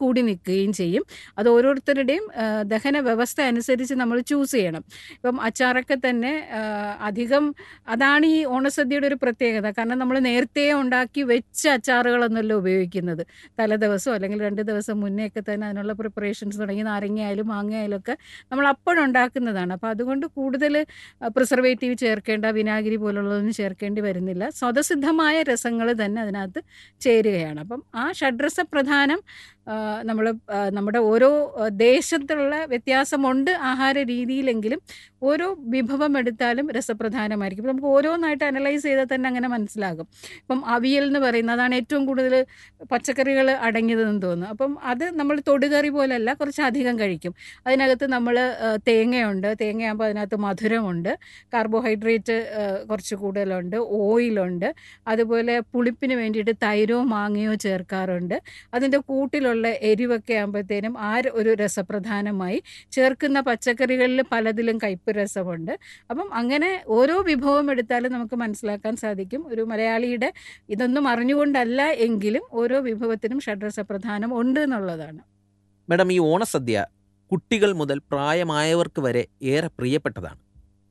കൂടി നിൽക്കുകയും ചെയ്യും അത് ഓരോരുത്തരുടെയും ആ, ദഹന വ്യവസ്ഥ അനുസരിച്ച് നമ്മൾ ചൂസ് ചെയ്യണം ഇപ്പം അച്ചാറൊക്കെ തന്നെ ആ, അധികം അതാണ് ഈ ഓണസദ്യയുടെ ഒരു പ്രത്യേകത കാരണം നമ്മൾ നേരത്തെ ഉണ്ടാക്കി വെച്ച അച്ചാറുകളൊന്നുമല്ല ഉപയോഗിക്കുന്നത് തലേദിവസമോ അല്ലെങ്കിൽ രണ്ട് ദിവസം മുന്നേ ഒക്കെ തന്നെ അതിനുള്ള പ്രിപ്പറേഷൻസ് തുടങ്ങി നാരങ്ങയായാലും മാങ്ങയായാലും ഒക്കെ നമ്മൾ അപ്പോഴുണ്ടാക്കുന്നതാണ് അപ്പോൾ അതുകൊണ്ട് കൂടുതൽ പ്രിസർവേറ്റീവ് ചേർക്കേണ്ട വിനാഗിരി പോലുള്ളതൊന്നും ചേർക്കേണ്ടി വരുന്നില്ല സ്വതസിദ്ധമായ രസങ്ങൾ തന്നെ അതിനകത്ത് ചേരുകയാണ് അപ്പം ആ ഷഡ്രസ പ്രധാനം നമ്മൾ നമ്മുടെ ഓരോ ആ, ദേശത്തുള്ള വ്യത്യാസമുണ്ട് ആഹാര രീതിയിലെങ്കിലും ഓരോ വിഭവം എടുത്താലും രസപ്രധാനമായിരിക്കും ഇപ്പം നമുക്ക് ഓരോന്നായിട്ട് അനലൈസ് ചെയ്താൽ തന്നെ അങ്ങനെ മനസ്സിലാകും ഇപ്പം അവിയൽ എന്ന് പറയുന്നത് അതാണ് ഏറ്റവും കൂടുതൽ പച്ചക്കറികൾ അടങ്ങിയതെന്ന് തോന്നുന്നു അപ്പം അത് നമ്മൾ തൊടുകറി പോലല്ല കുറച്ച് അധികം കഴിക്കും അതിനകത്ത് നമ്മൾ തേങ്ങയുണ്ട് തേങ്ങയാകുമ്പോൾ അതിനകത്ത് മധുരമുണ്ട് കാർബോഹൈഡ്രേറ്റ് കുറച്ച് കൂടുതലുണ്ട് ഓയിലുണ്ട് അതുപോലെ പുളിപ്പിന് വേണ്ടിയിട്ട് തൈരോ മാങ്ങയോ ചേർക്കാറുണ്ട് അതിൻ്റെ കൂട്ടിലുള്ള എരിവൊക്കെ ആകുമ്പോഴത്തേനും ആ ഒരു രസപ്രധാനമായി ചേർക്കുന്ന പച്ചക്കറികളിൽ പലതിലും കയ്പ്പ് രസമുണ്ട് അപ്പം അങ്ങനെ ഓരോ വിഭവം എടുത്താലും നമുക്ക് മനസ്സിലാക്കാൻ സാധിക്കും ഒരു മലയാളിയുടെ ഇതൊന്നും അറിഞ്ഞുകൊണ്ടല്ല എങ്കിലും ഓരോ വിഭവത്തിനും ഷഡ്രസപ്രധാനം ഉണ്ട് എന്നുള്ളതാണ് മാഡം ഈ ഓണസദ്യ കുട്ടികൾ മുതൽ പ്രായമായവർക്ക് വരെ ഏറെ പ്രിയപ്പെട്ടതാണ്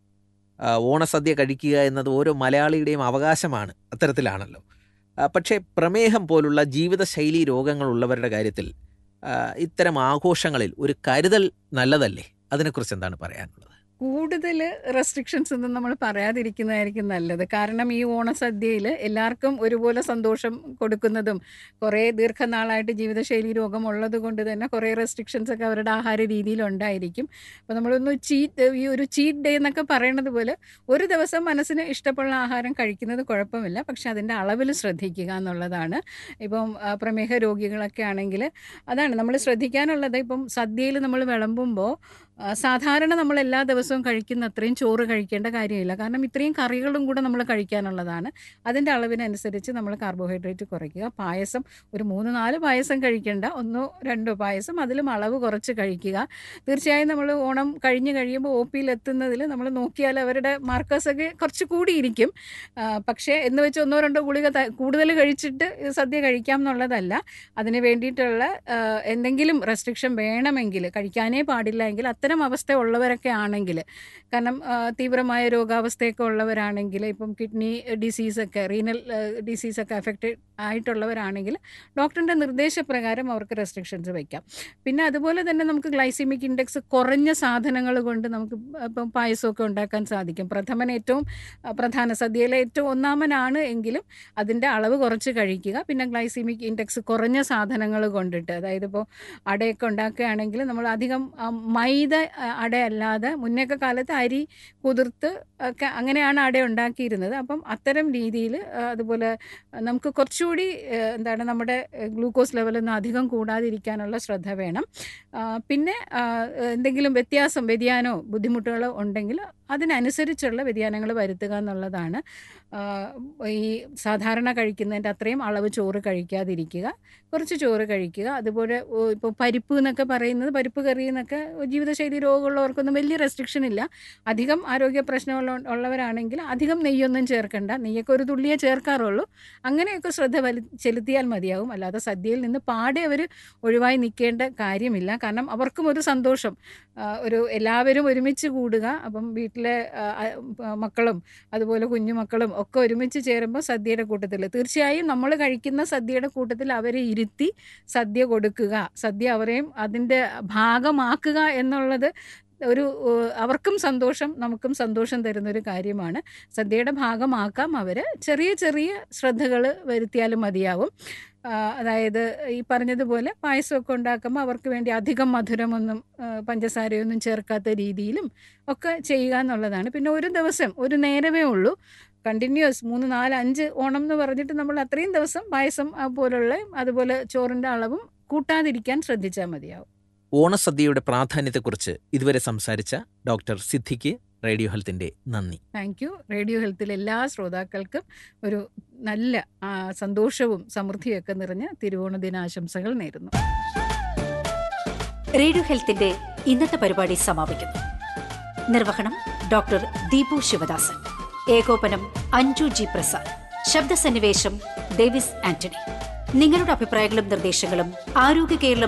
ആ, ഓണസദ്യ കഴിക്കുക എന്നത് ഓരോ മലയാളിയുടെയും അവകാശമാണ് അത്തരത്തിലാണല്ലോ ആ, പക്ഷേ പ്രമേഹം പോലുള്ള ജീവിതശൈലി രോഗങ്ങളുള്ളവരുടെ കാര്യത്തിൽ ആ, ഇത്തരം ആഘോഷങ്ങളിൽ ഒരു കരുതൽ നല്ലതല്ലേ അതിനെക്കുറിച്ച് എന്താണ് പറയാനുള്ളത് കൂടുതൽ റെസ്ട്രിക്ഷൻസ് ഒന്നും നമ്മൾ പറയാതിരിക്കുന്നതായിരിക്കും നല്ലത് കാരണം ഈ ഓണസദ്യയിൽ എല്ലാവർക്കും ഒരുപോലെ സന്തോഷം കൊടുക്കുന്നതും കുറേ ദീർഘനാളായിട്ട് ജീവിതശൈലി രോഗം ഉള്ളത് കൊണ്ട് തന്നെ കുറേ റെസ്ട്രിക്ഷൻസ് ഒക്കെ അവരുടെ ആഹാര രീതിയിലുണ്ടായിരിക്കും അപ്പോൾ നമ്മളൊന്ന് ചീറ്റ് ഈ ഒരു ചീറ്റ് ഡേ എന്നൊക്കെ പറയണത് പോലെ ഒരു ദിവസം മനസ്സിന് ഇഷ്ടമുള്ള ആഹാരം കഴിക്കുന്നത് കുഴപ്പമില്ല പക്ഷെ അതിൻ്റെ അളവിൽ ശ്രദ്ധിക്കുക എന്നുള്ളതാണ് ഇപ്പം ആ, പ്രമേഹ രോഗികളൊക്കെ ആണെങ്കിൽ അതാണ് നമ്മൾ ശ്രദ്ധിക്കാനുള്ളത് ഇപ്പം സദ്യയിൽ നമ്മൾ വിളമ്പുമ്പോൾ ആ, സാധാരണ നമ്മൾ എല്ലാ ദിവസവും കഴിക്കുന്ന അത്രയും ചോറ് കഴിക്കേണ്ട കാര്യമില്ല കാരണം ഇത്രയും കറികളും കൂടെ നമ്മൾ കഴിക്കാനുള്ളതാണ് അതിൻ്റെ അളവിനനുസരിച്ച് നമ്മൾ കാർബോഹൈഡ്രേറ്റ് കുറയ്ക്കുക പായസം ഒരു മൂന്ന് നാല് പായസം കഴിക്കേണ്ട ഒന്നോ രണ്ടോ പായസം അതിലും അളവ് കുറച്ച് കഴിക്കുക തീർച്ചയായും നമ്മൾ ഓണം കഴിഞ്ഞ് കഴിയുമ്പോൾ ഒ പിയിൽ എത്തുന്നതിൽ നമ്മൾ നോക്കിയാൽ അവരുടെ മാർക്കേഴ്സൊക്കെ കുറച്ച് കൂടിയിരിക്കും ആ, പക്ഷേ എന്ന് വെച്ച് ഒന്നോ രണ്ടോ ഗുളിക ത- കൂടുതൽ കഴിച്ചിട്ട് ഇത് സദ്യ കഴിക്കാം എന്നുള്ളതല്ല അതിന് വേണ്ടിയിട്ടുള്ള ആ, എന്തെങ്കിലും റെസ്ട്രിക്ഷൻ വേണമെങ്കിൽ കഴിക്കാനേ പാടില്ല എങ്കിൽ അത്തരം അവസ്ഥ ഉള്ളവരൊക്കെ ആണെങ്കിൽ കാരണം ആ, തീവ്രമായ രോഗാവസ്ഥയൊക്കെ ഉള്ളവരാണെങ്കിൽ ഇപ്പം കിഡ്നി ഡിസീസൊക്കെ റീനൽ ഡിസീസൊക്കെ അഫക്റ്റഡ് ആയിട്ടുള്ളവരാണെങ്കിൽ ഡോക്ടറിൻ്റെ നിർദ്ദേശപ്രകാരം അവർക്ക് റെസ്ട്രിക്ഷൻസ് വയ്ക്കാം പിന്നെ അതുപോലെ തന്നെ നമുക്ക് ഗ്ലൈസിമിക് ഇൻഡെക്സ് കുറഞ്ഞ സാധനങ്ങൾ കൊണ്ട് നമുക്ക് ഇപ്പം പായസമൊക്കെ ഉണ്ടാക്കാൻ സാധിക്കും പ്രഥമൻ ഏറ്റവും ആ, പ്രധാന സദ്യയിലെ ഏറ്റവും ഒന്നാമനാണ് എങ്കിലും അതിൻ്റെ അളവ് കുറച്ച് കഴിക്കുക പിന്നെ ഗ്ലൈസിമിക് ഇൻഡെക്സ് കുറഞ്ഞ സാധനങ്ങൾ കൊണ്ടിട്ട് അതായത് ഇപ്പോൾ അടയൊക്കെ ഉണ്ടാക്കുകയാണെങ്കിൽ നമ്മൾ അധികം ആ, മൈദ ആ, അടയല്ലാതെ മുന്നേക്കെ കാലത്ത് അരി കുതിർത്ത് ഒക്കെ അങ്ങനെയാണ് അട ഉണ്ടാക്കിയിരുന്നത് അപ്പം അത്തരം രീതിയിൽ അതുപോലെ നമുക്ക് കുറച്ചുകൂടി ആ, എന്താണ് നമ്മുടെ ഗ്ലൂക്കോസ് ലെവലൊന്നും അധികം കൂടാതിരിക്കാനുള്ള ശ്രദ്ധ വേണം ആ, പിന്നെ ആ, എന്തെങ്കിലും വ്യത്യാസം വ്യതിയാനമോ ബുദ്ധിമുട്ടുകളോ ഉണ്ടെങ്കിൽ അതിനനുസരിച്ചുള്ള വ്യതിയാനങ്ങൾ വരുത്തുക എന്നുള്ളതാണ് ആ, ഈ സാധാരണ കഴിക്കുന്നതിൻ്റെ അത്രയും അളവ് ചോറ് കഴിക്കാതിരിക്കുക കുറച്ച് ചോറ് കഴിക്കുക അതുപോലെ ഇപ്പോൾ പരിപ്പ് എന്നൊക്കെ പറയുന്നത് പരിപ്പ് കറി എന്നൊക്കെ ജീവിതശൈലി രോഗമുള്ളവർക്കൊന്നും വലിയ റെസ്ട്രിക്ഷൻ ഇല്ല അധികം ആരോഗ്യ പ്രശ്നമുള്ള ഉള്ളവരാണെങ്കിൽ അധികം നെയ്യൊന്നും ചേർക്കണ്ട നെയ്യൊക്കെ ഒരു തുള്ളിയേ ചേർക്കാറുള്ളൂ അങ്ങനെയൊക്കെ ശ്രദ്ധ വലി ചെലുത്തിയാൽ മതിയാവും അല്ലാതെ സദ്യയിൽ നിന്ന് പാടെ അവർ ഒഴിവായി നിൽക്കേണ്ട കാര്യമില്ല കാരണം അവർക്കും ഒരു സന്തോഷം ആ, ഒരു എല്ലാവരും ഒരുമിച്ച് കൂടുക അപ്പം വീട്ടിലെ ആ, ആ, മക്കളും അതുപോലെ കുഞ്ഞുമക്കളും ഒക്കെ ഒരുമിച്ച് ചേരുമ്പോൾ സദ്യയുടെ കൂട്ടത്തിൽ തീർച്ചയായും നമ്മൾ കഴിക്കുന്ന സദ്യയുടെ കൂട്ടത്തിൽ അവരെ ഇരുത്തി സദ്യ കൊടുക്കുക സദ്യ അവരെയും അതിൻ്റെ ഭാഗമാക്കുക എന്നുള്ളത് ഒരു ഏഹ്, അവർക്കും സന്തോഷം നമുക്കും സന്തോഷം തരുന്നൊരു കാര്യമാണ് സദ്യയുടെ ഭാഗമാക്കാം അവർ ചെറിയ ചെറിയ ശ്രദ്ധകൾ വരുത്തിയാലും മതിയാവും ആ, അതായത് ഈ പറഞ്ഞതുപോലെ പായസമൊക്കെ ഉണ്ടാക്കുമ്പോൾ അവർക്ക് വേണ്ടി അധികം മധുരമൊന്നും ആ, പഞ്ചസാരയൊന്നും ചേർക്കാത്ത രീതിയിലും ഒക്കെ ചെയ്യുക എന്നുള്ളതാണ് പിന്നെ ഒരു ദിവസം ഒരു നേരമേ ഉള്ളൂ കണ്ടിന്യൂസ് മൂന്ന് നാല് അഞ്ച് ഓണം എന്ന് പറഞ്ഞിട്ട് നമ്മൾ അത്രയും ദിവസം പായസം ആ, പോലുള്ള അതുപോലെ ചോറിൻ്റെ അളവും കൂട്ടാതിരിക്കാൻ ശ്രദ്ധിച്ചാൽ മതിയാവും ഓണസദ്യയുടെ പ്രാധാന്യത്തെക്കുറിച്ച് ഇതുവരെ സംസാരിച്ച ഡോക്ടർ സിദ്ധിക്ക് റേഡിയോ ഹെൽത്തിന്റെ നന്ദി താങ്ക് യു റേഡിയോ ഹെൽത്തിലെ എല്ലാ ശ്രോതാക്കൾക്കും ഒരു നല്ല ആ, സന്തോഷവും സമൃദ്ധിയൊക്കെ നിറഞ്ഞ തിരുവോണ ദിനാശംസകൾ നേരുന്നു റേഡിയോ ഹെൽത്തിന്റെ ഇന്നത്തെ പരിപാടി സമാപിക്കുന്നു നിർവഹണം ഡോക്ടർ ദീപു ശിവദാസൻ ഏകോപനം അഞ്ജു ജി പ്രസാദ് ശബ്ദസന്നിവേശം ഡേവിസ് ആന്റണി നിങ്ങളുടെ അഭിപ്രായങ്ങളും നിർദ്ദേശങ്ങളും ആരോഗ്യ കേരളം